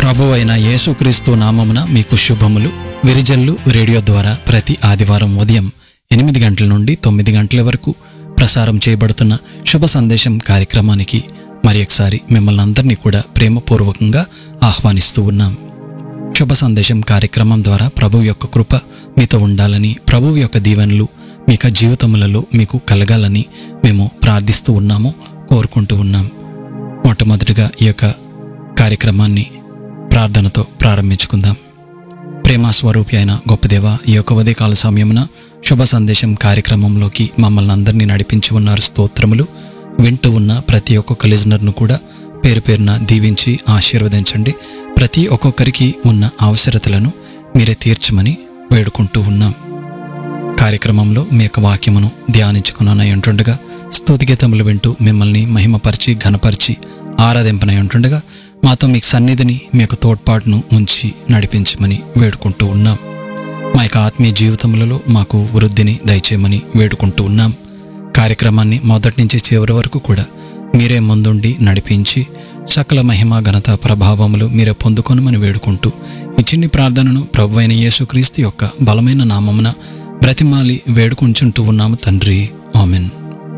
ప్రభు అయిన యేసుక్రీస్తు నామమున మీకు శుభములు విరిజల్లు రేడియో ద్వారా ప్రతి ఆదివారం ఉదయం ఎనిమిది గంటల నుండి తొమ్మిది గంటల వరకు ప్రసారం చేయబడుతున్న శుభ సందేశం కార్యక్రమానికి మరి ఒకసారి మిమ్మల్ని అందరినీ కూడా ప్రేమపూర్వకంగా ఆహ్వానిస్తూ ఉన్నాం శుభ సందేశం కార్యక్రమం ద్వారా ప్రభు యొక్క కృప మీతో ఉండాలని ప్రభువు యొక్క దీవెనలు మీక జీవితములలో మీకు కలగాలని మేము ప్రార్థిస్తూ ఉన్నాము కోరుకుంటూ ఉన్నాం మొట్టమొదటిగా ఈ యొక్క కార్యక్రమాన్ని ప్రార్థనతో ప్రారంభించుకుందాం ప్రేమ స్వరూపి అయిన గొప్పదేవ ఈ యొక్క ఉదయకాల సమయమున శుభ సందేశం కార్యక్రమంలోకి మమ్మల్ని అందరినీ నడిపించి ఉన్నారు స్తోత్రములు వింటూ ఉన్న ప్రతి ఒక్కొక్క లిజనర్ను కూడా పేరు పేరున దీవించి ఆశీర్వదించండి ప్రతి ఒక్కొక్కరికి ఉన్న అవసరతలను మీరే తీర్చమని వేడుకుంటూ ఉన్నాం కార్యక్రమంలో మీ యొక్క వాక్యమును ధ్యానించుకున్నానై ఉంటుండగా స్తుతిగీతములు వింటూ మిమ్మల్ని మహిమపరిచి ఘనపరిచి ఆరాధింపనై ఉంటుండగా మాతో మీకు సన్నిధిని మీ యొక్క తోడ్పాటును ఉంచి నడిపించమని వేడుకుంటూ ఉన్నాం మా యొక్క ఆత్మీయ జీవితములలో మాకు వృద్ధిని దయచేయమని వేడుకుంటూ ఉన్నాం కార్యక్రమాన్ని మొదటి నుంచి చివరి వరకు కూడా మీరే ముందుండి నడిపించి సకల మహిమ ఘనత ప్రభావములు మీరే పొందుకొనమని వేడుకుంటూ ఈ చిన్ని ప్రార్థనను ప్రభు అయిన యేసుక్రీస్తు యొక్క బలమైన నామమున బ్రతిమాలి వేడుకుంటుంటూ ఉన్నాము తండ్రి amen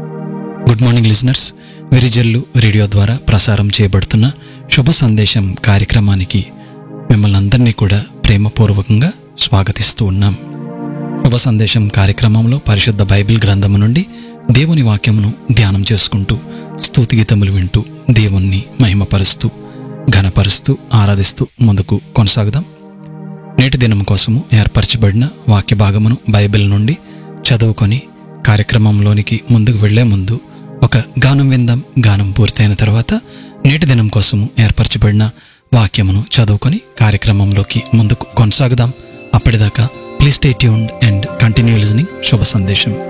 good morning listeners Virijallu radio ద్వారా ప్రసారం చేయబడుతున్న శుభ సందేశం కార్యక్రమానికి మిమ్మల్ని అందరినీ కూడా ప్రేమపూర్వకంగా స్వాగతిస్తూ ఉన్నాం శుభ సందేశం కార్యక్రమంలో పరిశుద్ధ బైబిల్ గ్రంథము నుండి దేవుని వాక్యమును ధ్యానం చేసుకుంటూ స్తుతిగీతములు వింటూ దేవుణ్ణి మహిమపరుస్తూ ఘనపరుస్తూ ఆరాధిస్తూ ముందుకు కొనసాగుదాం నేటి దినం కోసము ఏర్పరచబడిన వాక్య భాగమును బైబిల్ నుండి చదువుకొని కార్యక్రమంలోనికి ముందుకు వెళ్లే ముందు ఒక గానం విందాం గానం పూర్తయిన తర్వాత నేటి దినం కోసము ఏర్పరచబడిన వాక్యమును చదువుకొని కార్యక్రమంలోకి ముందుకు కొనసాగుదాం అప్పటిదాకా please stay tuned and continue listening శుభ సందేశం